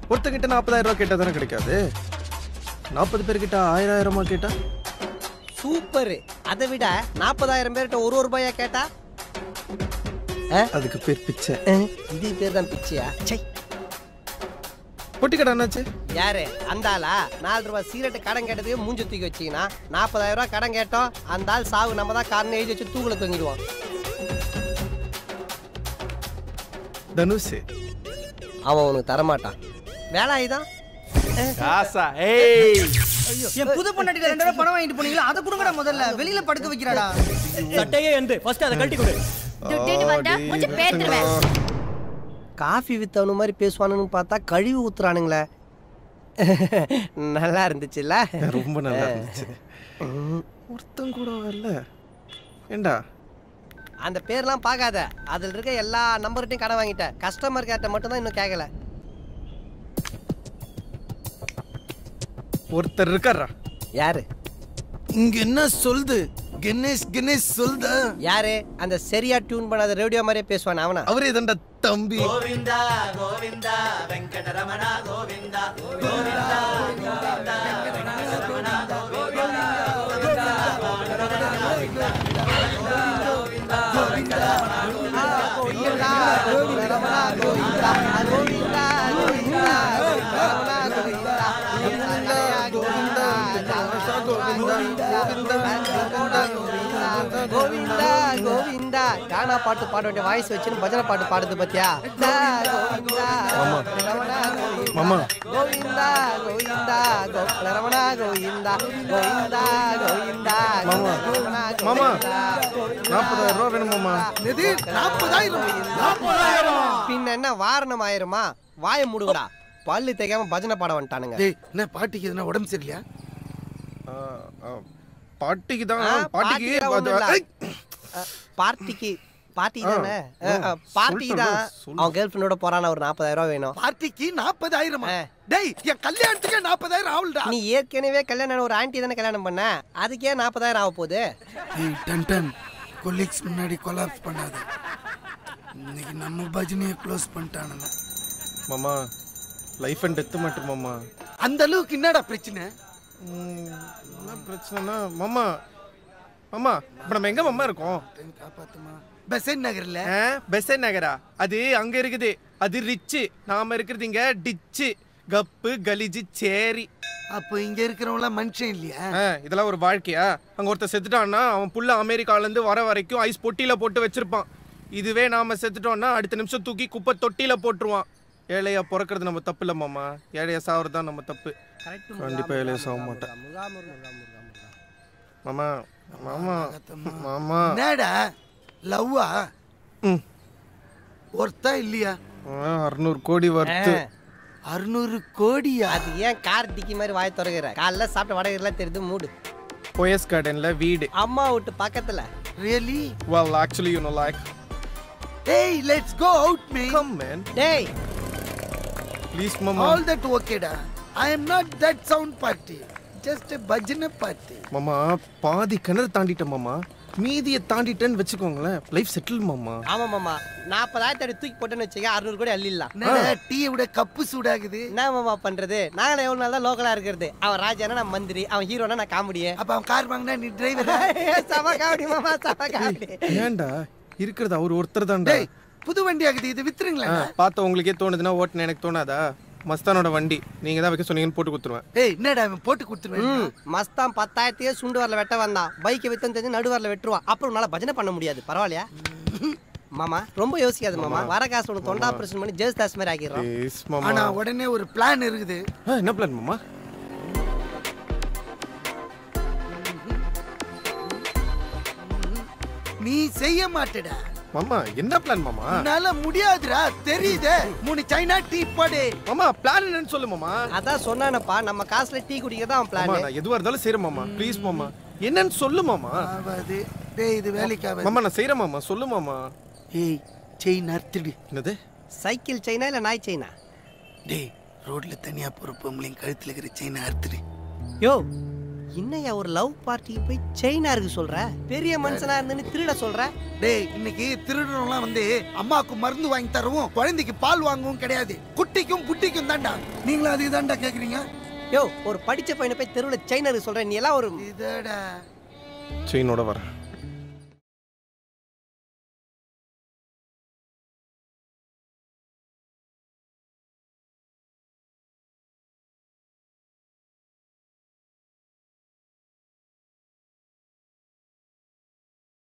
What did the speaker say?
ஒருத்தங்கிட்ட நாற்பதாயிரம் ரூபாய் கேட்டா தானே கிடைக்காது நாற்பது பேர்கிட்ட ஆயிரம் ஆயிரமா கேட்டா சூப்பர் அதை விட நாற்பதாயிரம் பேர்கிட்ட ஒரு ஒரு ரூபாயா கேட்டா அதுக்கு பேர் பிச்சை அஹ், இது பேர் தான் பிச்சையா சை பொட்டி கடை என்னாச்சு யாரு அந்த ஆளா நாலு ரூபாய் சீரட்டு கடன் கேட்டதுக்கு மூஞ்சி தூக்கி வச்சீங்கன்னா நாற்பதாயிரம் ரூபாய் கடன் கேட்டோம் அந்த ஆள் சாவு நம்ம தான் காரணம் எழுதி வச்சு தூக்குல தொங்கிடுவோம் தனுஷ் அவன் உனக்கு தரமாட்டான் வேலை ஆயுதான் காசா ஏய் என் புது பொண்டாட்டில ரெண்டு ரூபா பணம் வாங்கிட்டு போனீங்களா அதை கொடுங்கடா முதல்ல வெளியில படுக்க வைக்கிறாடா சட்டையே எந்த ஃபர்ஸ்ட் அதை கழட்டி கொடு துட்டிட்டு வந்தா கொஞ்சம் பேத்துருவேன் காஃபி வித்தவனு மாதிரி பேசுவானுன்னு பார்த்தா கழிவு ஊத்துறானுங்களே நல்லா இருந்துச்சுல்ல ரொம்ப நல்லா இருந்துச்சு ஒருத்தன் கூட வரல ஏண்டா அந்த பேர்லாம் பார்க்காத அதில் இருக்க எல்லா நம்பர்கிட்டையும் கடன் வாங்கிட்டேன் கஸ்டமர் கேர்ட்ட மட்டும் தான் இன்னும் கேட்கல ஒருத்தர் இருக்காரா யாரு இங்க என்ன சொல்லுது கணேஷ் கணேஷ் சொல்லுதா யாரு அந்த சரியா டியூன் பண்ணாத ரேடியோ மாதிரியே பேசுவான் அவனா அவரே தான்டா தம்பி கோவிந்தா கோவிந்தா கானா பாட்டு பாட வேண்டிய வாய்ஸ் வச்சுன்னு பஜனை பாட்டு பாடுது பாத்தியா கோவிந்தா ரமணா கோவிந்தா மாமா கோவிந்தா கோவிந்தா கோகுல ரமணா கோவிந்தா கோவிந்தா கோவிந்தா மாமா. கோகுல மாமா. கோவிந்தா, கோவிந்தா, நாற்பதாயிரம் ரூபா வேணும் மாமா எது நாற்பதாயிரம் பின்ன என்ன வாரணம் ஆயிருமா வாயை மூடுங்கடா பல்லு தேய்க்காம பஜனை பாட வந்துட்டானுங்க டேய் என்ன பாட்டிக்கு எதுனா உடம்பு சரியில்லையா ஆ, ஆ, பாட்டிக்கு தான் ஆ, பாட்டிக்கு பாட்டிக்கு ஒண்ணும் இல்ல. ஐ! அஹ், பார்ட்டிக்கு பார்ட்டி ஆ, தானே ஆ, அஹ், அஹ், பார்ட்டிக்கு தான் சொல்லிட்டேன்ல, சொல்லு. அவன் கேர்ள் ஃப்ரெண்டோட போறான ஒரு நாற்பதாயிரம் ரூபாய் வேணும் பார்ட்டிக்கு நாற்பதாயிரம் ஆ. டேய் என் கல்யாணத்துக்கே நாற்பதாயிரம் ஆகும்டா நீ ஏற்கனவே கல்யாணம் ஆன ஒரு ஆண்டி தானே கல்யாணம் பண்ண அதுக்கே நாற்பதாயிரம் ஆக போகுது ஏய் டன் டன் கொலீக்ஸ் முன்னாடி கொலாப்ஸ் பண்ணாத இன்னைக்கு நம்ம பஜனையை க்ளோஸ் பண்ணிட்டானுங்க மாமா லைஃப் அண்ட் டெத் மட்டும் மாமா அந்த அளவுக்கு என்னடா பிரச்சனை ம், என்ன பிரச்சனைனா மாமா மாமா இப்போ நம்ம எங்க மாமா இருக்கோம் காப்பாத்துமா பெசன் நகர்ல ஆ, பெசன்ட் நகரா அது அங்க இருக்குது அது ரிச்சு நாம இருக்கிறது இங்க டிச்சு கப்பு கலிஜி சேரி அப்போ இங்க இருக்கிறவங்களாம் மனுஷன் இல்லையா ஆ, இதெல்லாம் ஒரு வாழ்க்கையா அங்க ஒருத்தர் செத்துட்டான்னா அவன் புள்ள அமெரிக்கால இருந்து வர வரைக்கும் ஐஸ் பொட்டியில போட்டு வச்சிருப்பான் இதுவே நாம செத்துட்டோம்னா அடுத்த நிமிஷம் தூக்கி குப்பை தொட்டியில போட்டுருவான் ஏழையா பிறக்கிறது நம்ம தப்பு இல்ல மாமா ஏழையா சாவறது தான் நம்ம தப்பு கண்டிப்பா ஏழையா சாக மாட்டேன் மாமா மாமா மாமா என்னடா லவ்வா ம். ஒருத்தா இல்லையா அறுநூறு கோடி வருது அறுநூறு கோடியா அது ஏன் கார் டிக்கி மாதிரி வாய் திறக்கிற காலைல சாப்பிட்ட வடகெல்லாம் தெரியுது மூடு போயஸ் கார்டன்ல வீடு அம்மா வீட்டு பக்கத்துல really well actually you know like ஏய் லெட்ஸ் கோ அவுட் மே come man டேய் please mama ஆல் தட் ஓகேடா I am not that sound party just பஜனை பார்ட்டி மாமா பாதி கிணறு தாண்டிட்டேன் மாமா மீதியை தாண்டிட்டேன்னு வச்சுக்கோங்களேன் லைஃப் செட்டில் மாமா ஆமா மாமா நாற்பதாயிரத்தி அடி தூக்கி போட்டேன்னு வச்சுக்க அறுநூறு கோடி அள்ளிடலாம் என்னடா டீயை விட கப்பு சூடாகுது என்ன மாமா பண்றது நாங்களே எவ்வளவு நாள் தான் லோக்கலா இருக்கிறது அவன் ராஜானா நான் மந்திரி அவன் ஹீரோனா நான் காமெடியே அப்ப அவன் கார் வாங்கினா நீ டிரைவர் சம காமெடி மாமா சம காமெடி ஏன்டா இருக்கிறது அவர் ஒருத்தர் தான்டா டேய் புது வண்டி ஆகுது இது வித்துருங்களா பார்த்த உங்களுக்கே தோணுதுன்னா ஓட்டுன எனக்கு தோணாதா மஸ்தானோட வண்டி நீங்க தான் வைக்க சொன்னீங்கன்னு போட்டு கொடுத்துருவேன் ஏய் என்னடா அவன் போட்டு கொடுத்துருவேன் ம் மஸ்தான் பத்தாயிரத்தையே சுண்டு வரல வெட்ட வந்தான் பைக்கை வித்தம் தெரிஞ்சு நடு வரல வெட்டுருவான் அப்புறம் உன்னால பஜனை பண்ண முடியாது பரவாயில்லையா மாமா ரொம்ப யோசிக்காது மாமா வர காசு உனக்கு தொண்டா ஆபரேஷன் பண்ணி ஜேஸ் தாஸ் மாதிரி ஆக்கிடுறோம் ப்ளீஸ் மாமா ஆனா உடனே ஒரு பிளான் இருக்குது ஆ, என்ன பிளான் மாமா நீ செய்ய மாட்டடா மாமா என்ன பிளான் மாமா என்னால முடியாதுடா தெரியுதே மூணு சைனா டீ போடு மாமா பிளான் என்னன்னு சொல்லு மாமா அதான் சொன்னானப்பா நம்ம காசுல டீ குடிக்கிறதா அவன் மாமா பிளான் நான் எதுவா இருந்தாலும் செய்யறேன் மாமா ப்ளீஸ் மாமா என்னன்னு சொல்லு மாமா ஆகாது டேய் இது வேலைக்கு ஆகாது மாமா நான் செய்யறேன் மாமா சொல்லு மாமா ஏய் செயின் அறுத்துடு என்னது சைக்கிள் செயினா இல்ல நாய் செயினா டேய் ரோட்ல தனியா போற பொம்பளைங்க கழுத்துல இருக்கிற செயினை அறுத்துடு யோ என்னையா ஒரு லவ் பார்ட்டிக்கு போய் செயினா இருக்கு சொல்ற பெரிய மனுஷனா இருந்துன்னு திருட சொல்ற டேய் இன்னைக்கு திருடனெல்லாம் வந்து அம்மாவுக்கு மருந்து வாங்கி தரவும் குழந்தைக்கு பால் வாங்கவும் கிடையாது குட்டிக்கும் புட்டிக்கும் தான்டா நீங்களும் அதுக்கு தான்டா கேக்குறீங்க யோ ஒரு படிச்ச பையனை போய் தெருவில் செயினா இருக்கு சொல்ற நீ எல்லாம் ஒரு இதடா செயினோட வரேன்